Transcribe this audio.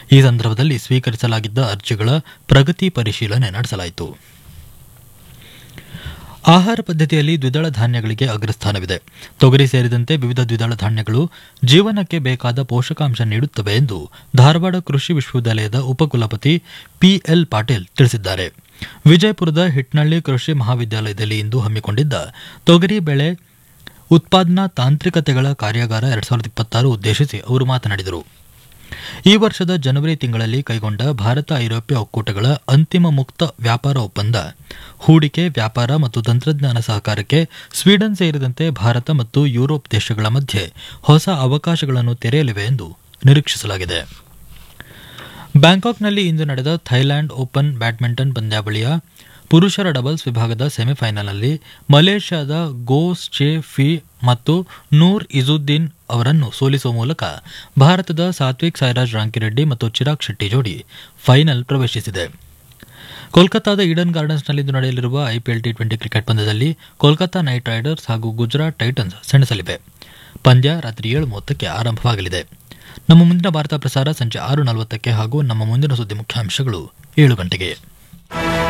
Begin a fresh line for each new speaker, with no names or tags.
ಈ ಸಂದರ್ಭದಲ್ಲಿ ಸ್ವೀಕರಿಸಲಾಗಿದ್ದ ಅರ್ಜಿಗಳ ಪ್ರಗತಿ ಪರಿಶೀಲನೆ ನಡೆಸಲಾಯಿತು ಆಹಾರ ಪದ್ಧತಿಯಲ್ಲಿ ದ್ವಿದಳ ಧಾನ್ಯಗಳಿಗೆ ಅಗ್ರಸ್ಥಾನವಿದೆ ತೊಗರಿ ಸೇರಿದಂತೆ ವಿವಿಧ ದ್ವಿದಳ ಧಾನ್ಯಗಳು ಜೀವನಕ್ಕೆ ಬೇಕಾದ ಪೋಷಕಾಂಶ ನೀಡುತ್ತವೆ ಎಂದು ಧಾರವಾಡ ಕೃಷಿ ವಿಶ್ವವಿದ್ಯಾಲಯದ ಉಪಕುಲಪತಿ ಪಿಎಲ್ ಪಾಟೀಲ್ ತಿಳಿಸಿದ್ದಾರೆ ವಿಜಯಪುರದ ಹಿಟ್ನಳ್ಳಿ ಕೃಷಿ ಮಹಾವಿದ್ಯಾಲಯದಲ್ಲಿ ಇಂದು ಹಮ್ಮಿಕೊಂಡಿದ್ದ ತೊಗರಿ ಬೆಳೆ ಉತ್ಪಾದನಾ ತಾಂತ್ರಿಕತೆಗಳ ಕಾರ್ಯಾಗಾರ ಎರಡ್ ಸಾವಿರದ ಇಪ್ಪತ್ತಾರು ಉದ್ದೇಶಿಸಿ ಅವರು ಮಾತನಾಡಿದರು ಈ ವರ್ಷದ ಜನವರಿ ತಿಂಗಳಲ್ಲಿ ಕೈಗೊಂಡ ಭಾರತ ಐರೋಪ್ಯ ಒಕ್ಕೂಟಗಳ ಅಂತಿಮ ಮುಕ್ತ ವ್ಯಾಪಾರ ಒಪ್ಪಂದ ಹೂಡಿಕೆ ವ್ಯಾಪಾರ ಮತ್ತು ತಂತ್ರಜ್ಞಾನ ಸಹಕಾರಕ್ಕೆ ಸ್ವೀಡನ್ ಸೇರಿದಂತೆ ಭಾರತ ಮತ್ತು ಯುರೋಪ್ ದೇಶಗಳ ಮಧ್ಯೆ ಹೊಸ ಅವಕಾಶಗಳನ್ನು ತೆರೆಯಲಿವೆ ಎಂದು ನಿರೀಕ್ಷಿಸಲಾಗಿದೆ ಬ್ಯಾಂಕಾಕ್ನಲ್ಲಿ ಇಂದು ನಡೆದ ಥೈಲ್ಯಾಂಡ್ ಓಪನ್ ಬ್ಯಾಡ್ಮಿಂಟನ್ ಪಂದ್ಯಾವಳಿಯ ಪುರುಷರ ಡಬಲ್ಸ್ ವಿಭಾಗದ ಸೆಮಿಫೈನಲ್ನಲ್ಲಿ ಮಲೇಷ್ಯಾದ ಗೋ ಚೆ ಫಿ ಮತ್ತು ನೂರ್ ಇಜುದ್ದೀನ್ ಅವರನ್ನು ಸೋಲಿಸುವ ಮೂಲಕ ಭಾರತದ ಸಾತ್ವಿಕ್ ಸಾಯಿರಾಜ್ ರಾಂಕಿರೆಡ್ಡಿ ಮತ್ತು ಚಿರಾಗ್ ಶೆಟ್ಟಿ ಜೋಡಿ ಫೈನಲ್ ಪ್ರವೇಶಿಸಿದೆ ಕೋಲ್ಕತ್ತಾದ ಈಡನ್ ಗಾರ್ಡನ್ಸ್ನಲ್ಲಿಂದು ನಡೆಯಲಿರುವ ಐಪಿಎಲ್ ಟಿ ಟ್ವೆಂಟಿ ಕ್ರಿಕೆಟ್ ಪಂದ್ಯದಲ್ಲಿ ಕೋಲ್ಕತ್ತಾ ನೈಟ್ ರೈಡರ್ಸ್ ಹಾಗೂ ಗುಜರಾತ್ ಟೈಟನ್ಸ್ ಸೆಣಸಲಿವೆ ಪಂದ್ಯ ರಾತ್ರಿ ಏಳು ಮೂವತ್ತಕ್ಕೆ ಆರಂಭವಾಗಲಿದೆ ನಮ್ಮ ಮುಂದಿನ ವಾರ್ತಾ ಪ್ರಸಾರ ಸಂಜೆ ಆರು ನಲವತ್ತಕ್ಕೆ ಹಾಗೂ ನಮ್ಮ ಮುಂದಿನ ಸುದ್ದಿ ಮುಖ್ಯಾಂಶಗಳು ಏಳು ಗಂಟೆಗೆ